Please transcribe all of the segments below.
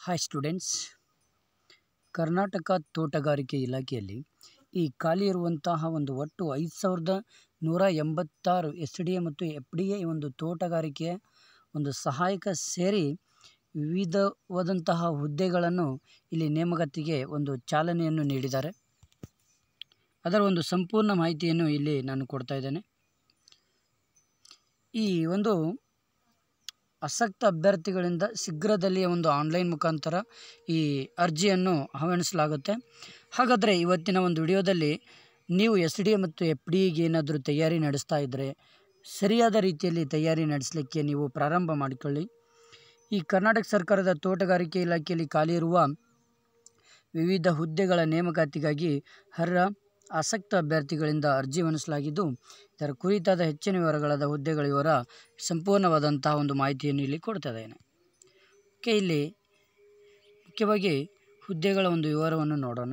hi students Karnataka ತೋಟಗಾರಿಕೆ ಇಲಾಖೆಯಲ್ಲಿ ಈ ಖಾಲಿ ಇರುವಂತಹ ಒಂದು ಒಟ್ಟು ಐದು ಸಾವಿರದ ನೂರ ಎಂಬತ್ತಾರು ಎಸ್ ಡಿ ಎ ಮತ್ತು ಎಫ್ ಡಿ ಎ ಒಂದು ತೋಟಗಾರಿಕೆಯ ಒಂದು ಸಹಾಯಕ ಸೇರಿ ವಿವಿಧವಾದಂತಹ ಹುದ್ದೆಗಳನ್ನು ಇಲ್ಲಿ ನೇಮಕಾತಿಗೆ ಒಂದು ಚಾಲನೆಯನ್ನು ನೀಡಿದ್ದಾರೆ ಅದರ ಒಂದು ಸಂಪೂರ್ಣ ಮಾಹಿತಿಯನ್ನು ಇಲ್ಲಿ ನಾನು ಕೊಡ್ತಾ ಇದ್ದೇನೆ ಈ ಒಂದು ಆಸಕ್ತ ಅಭ್ಯರ್ಥಿಗಳಿಂದ ಶೀಘ್ರದಲ್ಲಿಯೇ ಒಂದು ಆನ್ಲೈನ್ ಮುಖಾಂತರ ಈ ಅರ್ಜಿಯನ್ನು ಆಹ್ವಾನಿಸಲಾಗುತ್ತೆ ಹಾಗಾದರೆ ಇವತ್ತಿನ ಒಂದು ವಿಡಿಯೋದಲ್ಲಿ ನೀವು ಎಸ್ ಡಿ ಎ ಮತ್ತು ಎಫ್ ಡಿ ಇಗೆ ಏನಾದರೂ ತಯಾರಿ ನಡೆಸ್ತಾ ಇದ್ದರೆ ಸರಿಯಾದ ರೀತಿಯಲ್ಲಿ ತಯಾರಿ ನಡೆಸಲಿಕ್ಕೆ ನೀವು ಪ್ರಾರಂಭ ಮಾಡಿಕೊಳ್ಳಿ ಈ ಕರ್ನಾಟಕ ಸರ್ಕಾರದ ತೋಟಗಾರಿಕೆ ಇಲಾಖೆಯಲ್ಲಿ ಖಾಲಿ ಇರುವ ವಿವಿಧ ಹುದ್ದೆಗಳ ನೇಮಕಾತಿಗಾಗಿ ಅರ್ಹ ಆಸಕ್ತ ಅಭ್ಯರ್ಥಿಗಳಿಂದ ಅರ್ಜಿ ಹೊಣಿಸಲಾಗಿದ್ದು ಇದರ ಕುರಿತಾದ ಹೆಚ್ಚಿನ ವಿವರಗಳಾದ ಹುದ್ದೆಗಳ ವಿವರ ಸಂಪೂರ್ಣವಾದಂತಹ ಒಂದು ಮಾಹಿತಿಯನ್ನು ಇಲ್ಲಿ ಕೊಡ್ತಾ ಇದ್ದೇನೆ ಓಕೆ ಇಲ್ಲಿ ಮುಖ್ಯವಾಗಿ ಹುದ್ದೆಗಳ ಒಂದು ವಿವರವನ್ನು ನೋಡೋಣ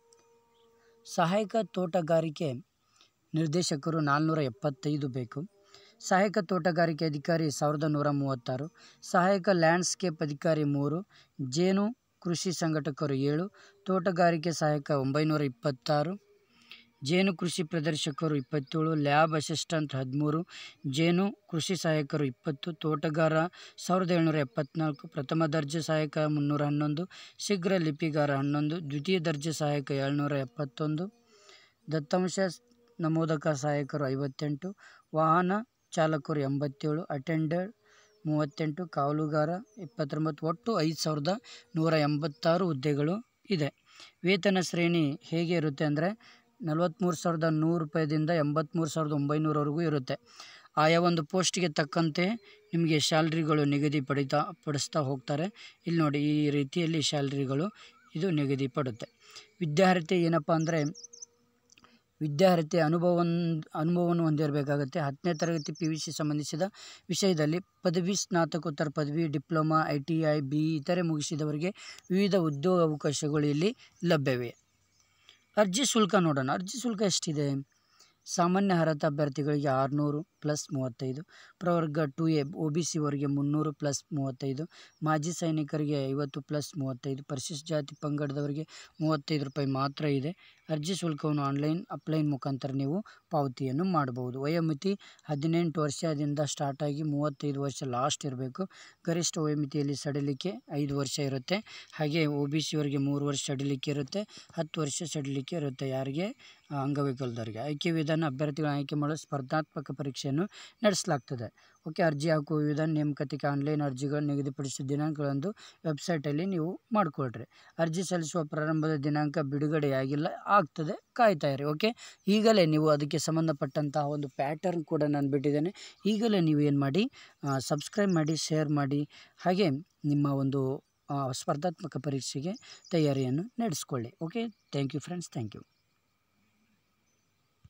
ಸಹಾಯಕ ತೋಟಗಾರಿಕೆ ನಿರ್ದೇಶಕರು ನಾಲ್ನೂರ ಎಪ್ಪತ್ತೈದು ಬೇಕು ಸಹಾಯಕ ತೋಟಗಾರಿಕೆ ಅಧಿಕಾರಿ ಸಾವಿರದ ನೂರ ಮೂವತ್ತಾರು ಸಹಾಯಕ ಲ್ಯಾಂಡ್ಸ್ಕೇಪ್ ಅಧಿಕಾರಿ ಮೂರು ಜೇನು ಕೃಷಿ ಸಂಘಟಕರು ಏಳು ತೋಟಗಾರಿಕೆ ಸಹಾಯಕ ಒಂಬೈನೂರ ಇಪ್ಪತ್ತಾರು ಜೇನು ಕೃಷಿ ಪ್ರದರ್ಶಕರು ಇಪ್ಪತ್ತೇಳು ಲ್ಯಾಬ್ ಅಸಿಸ್ಟೆಂಟ್ ಹದಿಮೂರು ಜೇನು ಕೃಷಿ ಸಹಾಯಕರು ಇಪ್ಪತ್ತು ತೋಟಗಾರ ಸಾವಿರದ ಏಳ್ನೂರ ಎಪ್ಪತ್ನಾಲ್ಕು ಪ್ರಥಮ ದರ್ಜೆ ಸಹಾಯಕ ಮುನ್ನೂರ ಹನ್ನೊಂದು ಶೀಘ್ರ ಲಿಪಿಗಾರ ಹನ್ನೊಂದು ದ್ವಿತೀಯ ದರ್ಜೆ ಸಹಾಯಕ ಏಳ್ನೂರ ಎಪ್ಪತ್ತೊಂದು ದತ್ತಾಂಶ ನಮೂದಕ ಸಹಾಯಕರು ಐವತ್ತೆಂಟು ವಾಹನ ಚಾಲಕರು ಎಂಬತ್ತೇಳು ಅಟೆಂಡರ್ ಮೂವತ್ತೆಂಟು ಕಾವಲುಗಾರ ಇಪ್ಪತ್ತೊಂಬತ್ತು ಒಟ್ಟು ಐದು ಸಾವಿರದ ನೂರ ಎಂಬತ್ತಾರು ಹುದ್ದೆಗಳು ಇದೆ ವೇತನ ಶ್ರೇಣಿ ಹೇಗೆ ಇರುತ್ತೆ ಅಂದರೆ ನಲವತ್ತ್ಮೂರು ಸಾವಿರದ ನೂರು ರೂಪಾಯಿದಿಂದ ಎಂಬತ್ತ್ಮೂರು ಸಾವಿರದ ಒಂಬೈನೂರವರೆಗೂ ಇರುತ್ತೆ ಆಯಾ ಒಂದು ಪೋಸ್ಟಿಗೆ ತಕ್ಕಂತೆ ನಿಮಗೆ ಸ್ಯಾಲ್ರಿಗಳು ನಿಗದಿ ಪಡಿತಾ ಪಡಿಸ್ತಾ ಹೋಗ್ತಾರೆ ಇಲ್ಲಿ ನೋಡಿ ಈ ರೀತಿಯಲ್ಲಿ ಸ್ಯಾಲ್ರಿಗಳು ಇದು ನಿಗದಿ ಪಡುತ್ತೆ ವಿದ್ಯಾರ್ಹತೆ ಏನಪ್ಪ ಅಂದರೆ ವಿದ್ಯಾರ್ಹತೆ ಅನುಭವವನ್ನು ಅನುಭವವನ್ನು ಹೊಂದಿರಬೇಕಾಗುತ್ತೆ ಹತ್ತನೇ ತರಗತಿ ಪಿ ಯು ಸಿ ಸಂಬಂಧಿಸಿದ ವಿಷಯದಲ್ಲಿ ಪದವಿ ಸ್ನಾತಕೋತ್ತರ ಪದವಿ diploma I T I B ಇತರೆ ಮುಗಿಸಿದವರಿಗೆ ವಿವಿಧ ಉದ್ಯೋಗ ಅವಕಾಶಗಳು ಇಲ್ಲಿ ಲಭ್ಯವಿವೆ ಅರ್ಜಿ ಶುಲ್ಕ ನೋಡೋಣ ಅರ್ಜಿ ಶುಲ್ಕ ಎಷ್ಟಿದೆ ಸಾಮಾನ್ಯ ಅರ್ಹತಾ ಅಭ್ಯರ್ಥಿಗಳಿಗೆ ಆರುನೂರು ಪ್ಲಸ್ ಮೂವತ್ತೈದು ಪ್ರವರ್ಗ ಟು ಎ ಒ ಬಿ ಸಿವರೆಗೆ ಮುನ್ನೂರು ಪ್ಲಸ್ ಮೂವತ್ತೈದು ಮಾಜಿ ಸೈನಿಕರಿಗೆ ಐವತ್ತು ಪ್ಲಸ್ ಮೂವತ್ತೈದು ಪರಿಶಿಷ್ಟ ಜಾತಿ ಪಂಗಡದವರಿಗೆ ಮೂವತ್ತೈದು ರೂಪಾಯಿ ಮಾತ್ರ ಇದೆ ಅರ್ಜಿ ಶುಲ್ಕವನ್ನು ಆನ್ಲೈನ್ ಅಪ್ಲೈನ್ ಮುಖಾಂತರ ನೀವು ಪಾವತಿಯನ್ನು ಮಾಡಬಹುದು ವಯೋಮಿತಿ ಹದಿನೆಂಟು ವರ್ಷದಿಂದ ಸ್ಟಾರ್ಟ್ ಆಗಿ ಮೂವತ್ತೈದು ವರ್ಷ ಲಾಸ್ಟ್ ಇರಬೇಕು ಗರಿಷ್ಠ ವಯೋಮಿತಿಯಲ್ಲಿ ಸಡಿಲಿಕೆ ಐದು ವರ್ಷ ಇರುತ್ತೆ ಹಾಗೆ ಒ ಬಿ ಸಿಯವರಿಗೆ ಮೂರು ವರ್ಷ ಸಡಿಲಿಕೆ ಇರುತ್ತೆ ಹತ್ತು ವರ್ಷ ಸಡಿಲಿಕೆ ಇರುತ್ತೆ ಯಾರಿಗೆ ಅಂಗವಿಕಲದವರಿಗೆ ಆಯ್ಕೆ ವಿಧಾನ ಅಭ್ಯರ್ಥಿಗಳ ಆಯ್ಕೆ ಮಾಡಲು ಸ್ಪರ್ಧಾತ್ಮಕ ಪರೀಕ್ಷೆಯನ್ನು ನಡೆಸಲಾಗ್ತದೆ ಓಕೆ ಅರ್ಜಿ ಹಾಕುವ ವಿಧಾನ ನೇಮಕಾತಿಗೆ ಆನ್ಲೈನ್ ಅರ್ಜಿಗಳು ನಿಗದಿಪಡಿಸಿದ ದಿನಾಂಕಗಳಂದು ವೆಬ್ಸೈಟಲ್ಲಿ ನೀವು ಮಾಡಿಕೊಳ್ರಿ ಅರ್ಜಿ ಸಲ್ಲಿಸುವ ಪ್ರಾರಂಭದ ದಿನಾಂಕ ಬಿಡುಗಡೆಯಾಗಿಲ್ಲ ಆಗ್ತದೆ ಕಾಯ್ತಾ ಇರಿ ಓಕೆ ಈಗಲೇ ನೀವು ಅದಕ್ಕೆ ಸಂಬಂಧಪಟ್ಟಂತಹ ಒಂದು ಪ್ಯಾಟರ್ನ್ ಕೂಡ ನಾನು ಬಿಟ್ಟಿದ್ದೇನೆ ಈಗಲೇ ನೀವು ಏನು ಮಾಡಿ ಸಬ್ಸ್ಕ್ರೈಬ್ ಮಾಡಿ ಶೇರ್ ಮಾಡಿ ಹಾಗೆ ನಿಮ್ಮ ಒಂದು ಸ್ಪರ್ಧಾತ್ಮಕ ಪರೀಕ್ಷೆಗೆ ತಯಾರಿಯನ್ನು ನಡೆಸ್ಕೊಳ್ಳಿ okay thank you friends thank you